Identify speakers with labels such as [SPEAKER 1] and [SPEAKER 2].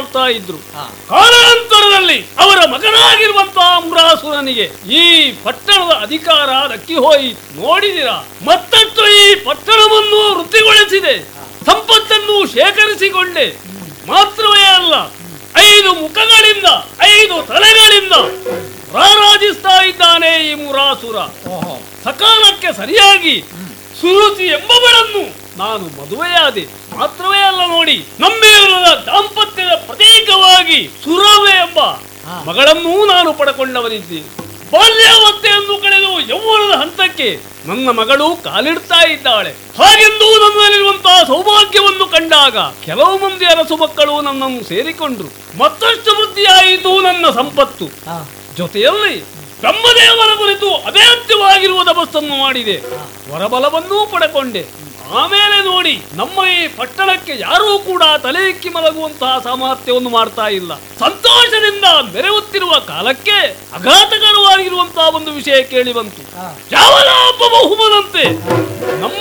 [SPEAKER 1] ಮಾಡ್ತಾ ಇದ್ರು ಕಾಲಾಂತರದಲ್ಲಿ ಅವರ ಮಗನಾಗಿರುವಂತಹ ಅಮ್ರಾಸುರನಿಗೆ ಈ ಪಟ್ಟಣದ ಅಧಿಕಾರ ದಕ್ಕಿ ಹೋಯಿತು ನೋಡಿದಿರಾ ಮತ್ತಷ್ಟು ಈ ಪಟ್ಟಣವನ್ನು ವೃತ್ತಿಗೊಳಿಸಿದೆ ಸಂಪತ್ತನ್ನು ಶೇಖರಿಸಿಕೊಂಡೆ ಮಾತ್ರವೇ ಅಲ್ಲ ಐದು ಮುಖಗಳಿಂದ ಐದು ತಲೆಗಳಿಂದ ರಾರಾಜಿಸ್ತಾ ಇದ್ದಾನೆ ಈ ಮುರಾಸುರ ಸಕಾಲಕ್ಕೆ ಸರಿಯಾಗಿ ಸುರುಚಿ ಎಂಬವಳನ್ನು ನಾನು ಮದುವೆಯಾದೆ ಮಾತ್ರವೇ ಅಲ್ಲ ನೋಡಿ ನಮ್ಮೇಲದ ದಾಂಪತ್ಯದ ಪ್ರತೀಕವಾಗಿ ಸುರವೆ ಎಂಬ ಮಗಳನ್ನೂ ನಾನು ಪಡ್ಕೊಂಡವನಿದ್ದೀನಿ ಬಾಲ್ಯಾವಸ್ಥೆಯನ್ನು ಕಳೆದು ಯೌವನದ ಹಂತಕ್ಕೆ ನನ್ನ ಮಗಳು ಕಾಲಿಡ್ತಾ ಇದ್ದಾಳೆ ಹಾಗೆಂದು ನನ್ನಲ್ಲಿರುವಂತಹ ಸೌಭಾಗ್ಯವನ್ನು ಕಂಡಾಗ ಕೆಲವು ಮಂದಿ ಅರಸು ಮಕ್ಕಳು ನನ್ನನ್ನು ಸೇರಿಕೊಂಡ್ರು ಮತ್ತಷ್ಟು ವೃದ್ಧಿಯಾಯಿತು ನನ್ನ ಸಂಪತ್ತು ಜೊತೆಯಲ್ಲಿ ಬ್ರಹ್ಮದೇವರ ಕುರಿತು ಅಭೇದ್ಯವಾಗಿರುವ ತಪಸ್ಸನ್ನು ಮಾಡಿದೆ ವರಬಲವನ್ನೂ ಪಡೆಕೊಂಡೆ ಆಮೇಲೆ ನೋಡಿ ನಮ್ಮ ಈ ಪಟ್ಟಣಕ್ಕೆ ಯಾರೂ ಕೂಡ ತಲೆ ಇಕ್ಕಿ ಮಲಗುವಂತಹ ಸಾಮರ್ಥ್ಯವನ್ನು ಮಾಡ್ತಾ ಇಲ್ಲ ಸಂತೋಷದಿಂದ ಮೆರೆಯುತ್ತಿರುವ ಕಾಲಕ್ಕೆ ಅಘಾತಕರವಾಗಿರುವಂತಹ ಒಂದು ವಿಷಯ ಕೇಳಿ ಬಂತು ಯಾವನ ಒಬ್ಬ ಬಹುಮನಂತೆ ನಮ್ಮ